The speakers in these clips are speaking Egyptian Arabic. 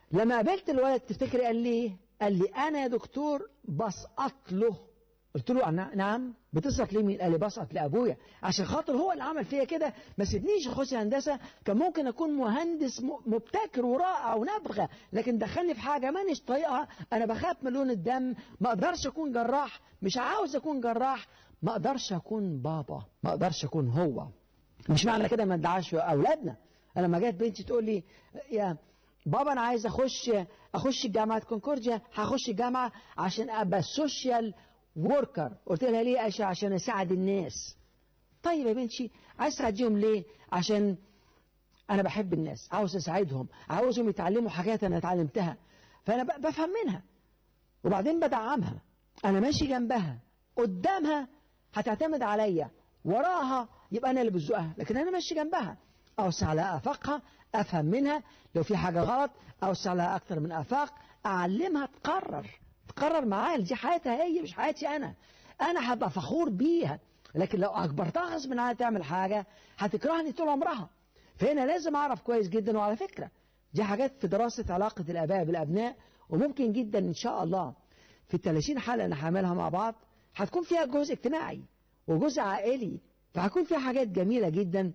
لما قابلت الولد تفتكري قال لي ايه؟ قال لي انا يا دكتور بسقط له قلت له أنا نعم بتسقط ليه مين؟ قال لي بسقط لابويا عشان خاطر هو اللي عمل فيا كده ما سيبنيش اخش هندسه كان ممكن اكون مهندس م- مبتكر ورائع ونابغه لكن دخلني في حاجه مانيش طايقها انا بخاف من لون الدم ما اقدرش اكون جراح مش عاوز اكون جراح ما اقدرش اكون بابا ما اقدرش اكون هو مش معنى كده ما ندعاش اولادنا انا لما جت بنتي تقول لي يا بابا انا عايز اخش اخش جامعه كونكورديا هخش الجامعه عشان ابقى سوشيال وركر قلت لها ليه عشان عشان اساعد الناس طيب يا بنتي عايز تساعديهم ليه عشان انا بحب الناس عاوز اساعدهم عاوزهم يتعلموا حاجات انا اتعلمتها فانا ب- بفهم منها وبعدين بدعمها انا ماشي جنبها قدامها هتعتمد عليا وراها يبقى انا اللي بزقها لكن انا ماشي جنبها اوسع لها افاقها افهم منها لو في حاجه غلط اوسع لها اكتر من افاق اعلمها تقرر تقرر معايا دي حياتها هي مش حياتي انا انا هبقى فخور بيها لكن لو اجبرتها غصب عنها تعمل حاجه هتكرهني طول عمرها فهنا لازم اعرف كويس جدا وعلى فكره دي حاجات في دراسه علاقه الاباء بالابناء وممكن جدا ان شاء الله في ال 30 حلقه اللي هعملها مع بعض هتكون فيها جزء اجتماعي وجزء عائلي فهكون فيها حاجات جميله جدا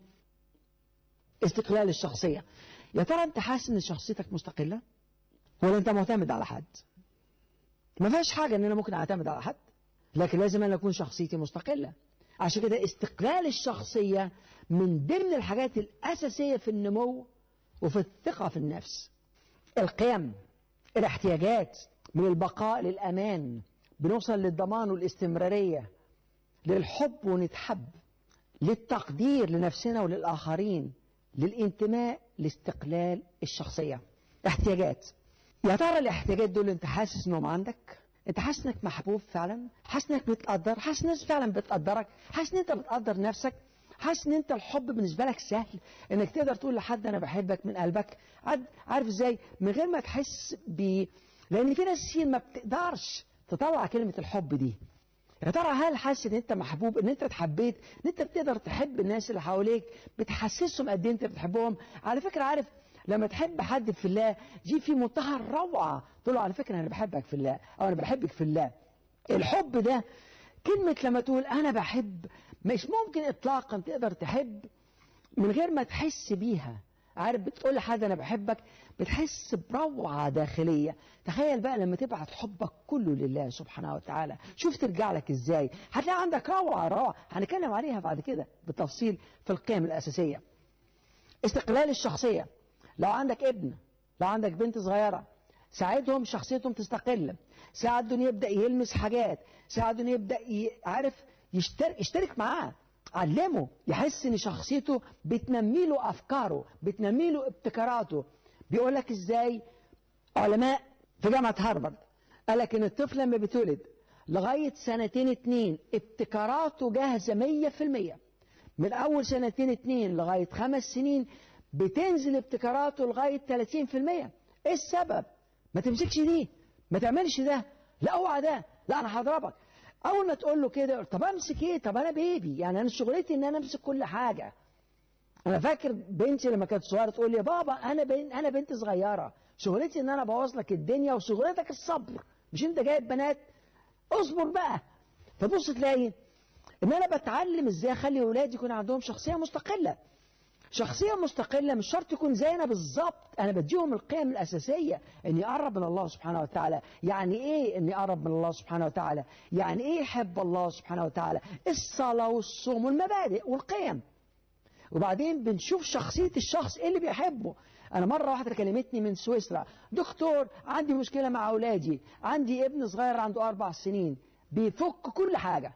استقلال الشخصيه يا ترى انت حاسس ان شخصيتك مستقله ولا انت معتمد على حد ما فيهاش حاجه ان انا ممكن اعتمد على حد لكن لازم انا اكون شخصيتي مستقله عشان كده استقلال الشخصيه من ضمن الحاجات الاساسيه في النمو وفي الثقه في النفس القيم الاحتياجات من البقاء للامان بنوصل للضمان والاستمراريه للحب ونتحب للتقدير لنفسنا وللآخرين للانتماء لاستقلال الشخصية احتياجات يا ترى الاحتياجات دول انت حاسس انهم عندك انت حاسس انك محبوب فعلا حاسس انك بتقدر حاسس الناس فعلا بتقدرك حاسس ان انت بتقدر نفسك حاسس ان انت الحب بالنسبه لك سهل انك تقدر تقول لحد انا بحبك من قلبك عاد- عارف ازاي من غير ما تحس ب لان في ناس كتير ما بتقدرش تطلع كلمه الحب دي يا ترى هل حاسس ان انت محبوب ان انت اتحبيت ان انت بتقدر تحب الناس اللي حواليك بتحسسهم قد ايه انت بتحبهم على فكره عارف لما تحب حد في الله دي في منتهى الروعه تقول له على فكره انا بحبك في الله او انا بحبك في الله الحب ده كلمه لما تقول انا بحب مش ممكن اطلاقا تقدر تحب من غير ما تحس بيها عارف بتقول لحد انا بحبك بتحس بروعه داخليه تخيل بقى لما تبعت حبك كله لله سبحانه وتعالى شوف ترجع لك ازاي هتلاقي عندك روعه روعه هنتكلم عليها بعد كده بالتفصيل في القيم الاساسيه استقلال الشخصيه لو عندك ابن لو عندك بنت صغيره ساعدهم شخصيتهم تستقل ساعدهم يبدا يلمس حاجات ساعدهم يبدا ي- عارف يشترك, يشترك معاه علمه يحس ان شخصيته بتنمي له افكاره بتنمي له ابتكاراته بيقول لك ازاي علماء في جامعه هارفارد قال لك ان الطفل لما بيتولد لغايه سنتين اتنين ابتكاراته جاهزه 100% من اول سنتين اتنين لغايه خمس سنين بتنزل ابتكاراته لغايه 30% ايه السبب؟ ما تمسكش دي ما تعملش ده لا اوعى ده لا انا هضربك اول ما تقول له كده طب امسك ايه طب انا بيبي يعني انا شغلتي ان انا امسك كل حاجه انا فاكر بنتي لما كانت صغيره تقول لي يا بابا انا بنت انا بنت صغيره شغلتي ان انا ابوظ لك الدنيا وشغلتك الصبر مش انت جايب بنات اصبر بقى فبص تلاقي ان انا بتعلم ازاي اخلي اولادي يكون عندهم شخصيه مستقله شخصية مستقلة مش شرط تكون زينا بالظبط أنا بديهم القيم الأساسية إني أقرب من الله سبحانه وتعالى يعني إيه إني أقرب من الله سبحانه وتعالى يعني إيه يحب الله سبحانه وتعالى الصلاة والصوم والمبادئ والقيم وبعدين بنشوف شخصية الشخص إيه اللي بيحبه أنا مرة واحدة كلمتني من سويسرا دكتور عندي مشكلة مع أولادي عندي ابن صغير عنده أربع سنين بيفك كل حاجة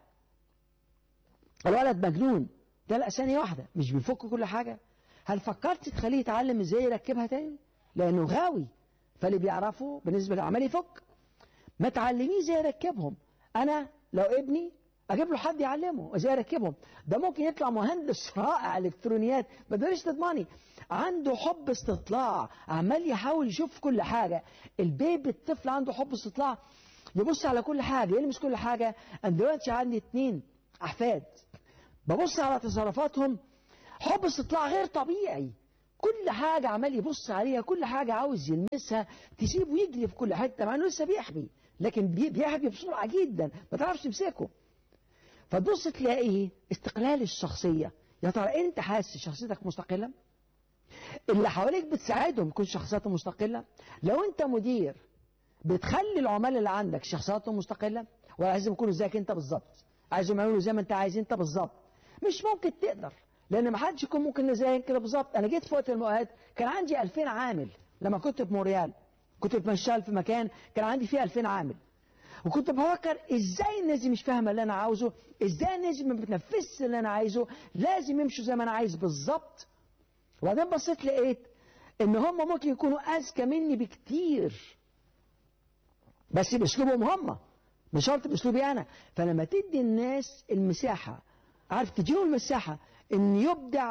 الولد مجنون ده لا ثانية واحدة مش بيفك كل حاجة هل فكرت تخليه يتعلم ازاي يركبها تاني لأنه غاوي فاللي بيعرفه بالنسبة لعمال يفك ما تعلميه ازاي يركبهم أنا لو ابني أجيب له حد يعلمه ازاي يركبهم ده ممكن يطلع مهندس رائع الكترونيات ما تقدريش تضمني عنده حب استطلاع عمال يحاول يشوف كل حاجة البيبي الطفل عنده حب استطلاع يبص على كل حاجة يلمس كل حاجة أنا دلوقتي عندي اتنين أحفاد ببص على تصرفاتهم حب استطلاع غير طبيعي كل حاجة عمال يبص عليها كل حاجة عاوز يلمسها تسيبه يجري في كل حتة مع انه لسه بيحبي لكن بيحبي بسرعة جدا ما تعرفش تمسكه فتبص تلاقي استقلال الشخصية يا ترى انت حاسس شخصيتك مستقلة اللي حواليك بتساعدهم يكون شخصياتهم مستقلة لو انت مدير بتخلي العمال اللي عندك شخصياتهم مستقلة ولا عايزهم يكونوا زيك انت بالظبط عايزهم يعملوا زي ما انت عايز انت بالظبط مش ممكن تقدر لان ما حدش يكون ممكن زيك كده بالظبط انا جيت في وقت المؤهات كان عندي 2000 عامل لما كنت في موريال كنت بشتغل في مكان كان عندي فيه 2000 عامل وكنت بفكر ازاي الناس دي مش فاهمه اللي انا عاوزه ازاي الناس دي ما بتنفذش اللي انا عايزه لازم يمشوا زي ما انا عايز بالظبط وبعدين بصيت لقيت ان هم ممكن يكونوا اذكى مني بكتير بس باسلوبهم هم مش شرط باسلوبي انا فلما تدي الناس المساحه عارف تديهم المساحه ان يبدع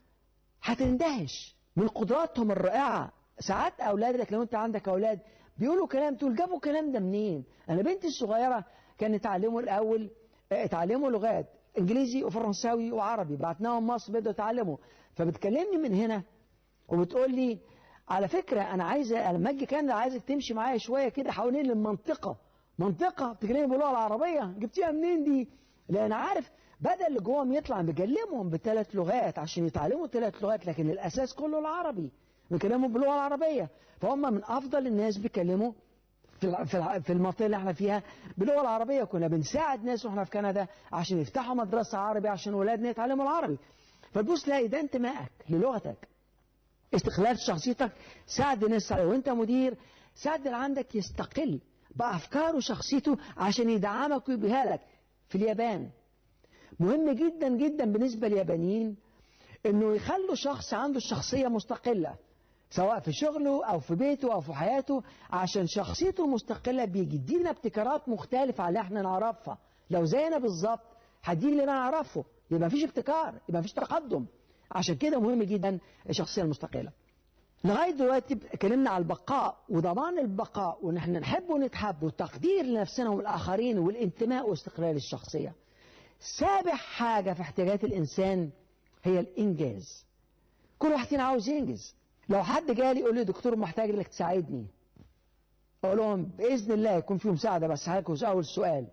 هتندهش من قدراتهم الرائعه ساعات اولادك لو انت عندك اولاد بيقولوا كلام تقول جابوا الكلام ده منين انا بنتي الصغيره كانت اتعلموا الاول اتعلموا لغات انجليزي وفرنساوي وعربي بعتناهم مصر بدأوا يتعلموا فبتكلمني من هنا وبتقول لي على فكرة أنا عايزة لما أجي كان عايزك تمشي معايا شوية كده حوالين المنطقة منطقة بتكلمني باللغة العربية جبتيها منين دي؟ لأن عارف بدل اللي جواهم يطلع بكلمهم بثلاث لغات عشان يتعلموا ثلاث لغات لكن الأساس كله العربي بيكلموا باللغة العربية فهم من أفضل الناس بيكلموا في في المنطقة اللي احنا فيها باللغة العربية كنا بنساعد ناس واحنا في كندا عشان يفتحوا مدرسة عربي عشان ولادنا يتعلموا العربي فتبص تلاقي ده انتمائك للغتك استقلال شخصيتك ساعد الناس وانت مدير ساعد اللي عندك يستقل بأفكاره وشخصيته عشان يدعمك ويبيها لك في اليابان مهم جدا جدا بالنسبة لليابانيين انه يخلوا شخص عنده الشخصية مستقلة سواء في شغله او في بيته او في حياته عشان شخصيته المستقلة بيجي لنا ابتكارات مختلفة على اللي احنا نعرفها لو زينا بالظبط هدي اللي انا اعرفه يبقى مفيش ابتكار يبقى مفيش تقدم عشان كده مهم جدا الشخصية المستقلة لغاية دلوقتي اتكلمنا على البقاء وضمان البقاء وان احنا نحب ونتحب والتقدير لنفسنا والآخرين والانتماء واستقلال الشخصية سابع حاجة في احتياجات الإنسان هي الإنجاز كل واحد فينا عاوز ينجز لو حد جالي يقول لي دكتور محتاج لك تساعدني أقول لهم بإذن الله يكون في مساعدة بس هاكل أول سؤال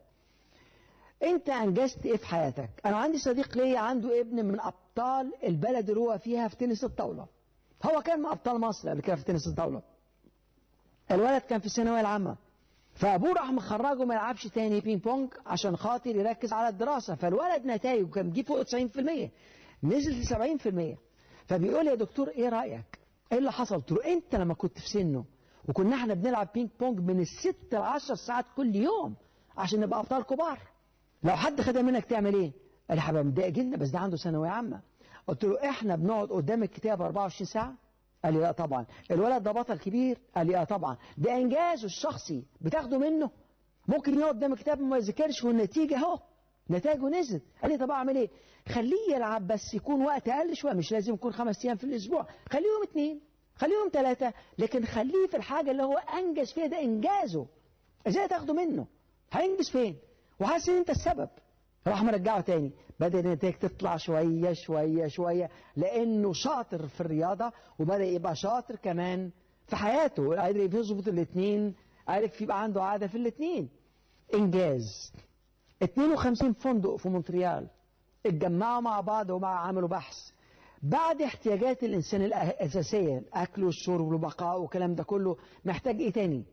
أنت أنجزت إيه في حياتك؟ أنا عندي صديق ليا عنده ابن من أبطال البلد اللي هو فيها في تنس الطاولة هو كان من أبطال مصر قبل كده في تنس الطاولة الولد كان في الثانوية العامة فأبوه راح مخرجه ما يلعبش تاني بينج بونج عشان خاطر يركز على الدراسة فالولد نتائجه كان بيجيب فوق 90% نزل ل 70% فبيقول يا دكتور ايه رأيك؟ ايه اللي حصل؟ قلت له انت لما كنت في سنه وكنا احنا بنلعب بينج بونج من الست ل 10 ساعات كل يوم عشان نبقى ابطال كبار لو حد خدها منك تعمل ايه؟ قال لي هبقى متضايق جدا بس ده عنده ثانويه عامه قلت له احنا بنقعد قدام الكتاب 24 ساعه قال لي لا طبعا الولد ده بطل كبير قال لي اه طبعا ده انجازه الشخصي بتاخده منه ممكن يقعد قدام الكتاب ما يذاكرش والنتيجه اهو نتائجه نزلت قال لي طب اعمل ايه خليه يلعب بس يكون وقت اقل شويه مش لازم يكون خمس ايام في الاسبوع خليه يوم اثنين خليه يوم ثلاثه لكن خليه في الحاجه اللي هو انجز فيها ده انجازه ازاي تاخده منه هينجز فين وحاسس ان انت السبب راح مرجعه تاني بدأ النتائج تطلع شوية شوية شوية لأنه شاطر في الرياضة وبدأ يبقى شاطر كمان في حياته قادر يظبط الاثنين عارف يبقى عنده عادة في الاثنين إنجاز 52 فندق في مونتريال اتجمعوا مع بعض ومع عملوا بحث بعد احتياجات الإنسان الأساسية الأكل والشرب والبقاء والكلام ده كله محتاج إيه تاني؟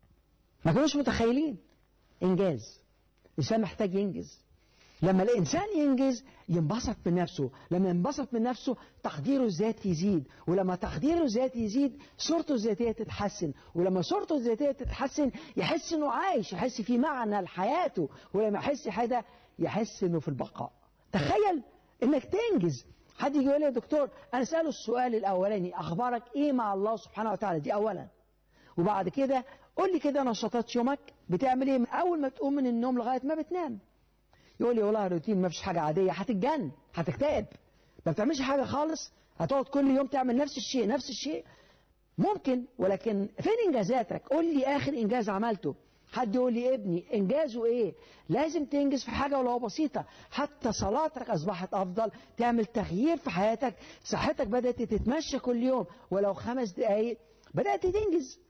ما كانوش متخيلين إنجاز الإنسان محتاج ينجز لما الإنسان ينجز ينبسط من نفسه لما ينبسط من نفسه تقديره الذاتي يزيد ولما تقديره الذاتي يزيد صورته الذاتية تتحسن ولما صورته الذاتية تتحسن يحس انه عايش يحس في معنى لحياته ولما يحس حاجة يحس انه في البقاء تخيل انك تنجز حد يجي يقول لي يا دكتور انا اساله السؤال الاولاني اخبارك ايه مع الله سبحانه وتعالى دي اولا وبعد كده قول لي كده نشاطات يومك بتعمل ايه من اول ما تقوم من النوم لغايه ما بتنام يقول لي والله روتين ما فيش حاجة عادية هتتجن هتكتئب ما بتعملش حاجة خالص هتقعد كل يوم تعمل نفس الشيء نفس الشيء ممكن ولكن فين إنجازاتك قول لي آخر إنجاز عملته حد يقول لي ابني انجازه ايه لازم تنجز في حاجه ولو بسيطه حتى صلاتك اصبحت افضل تعمل تغيير في حياتك صحتك بدات تتمشى كل يوم ولو خمس دقائق بدات تنجز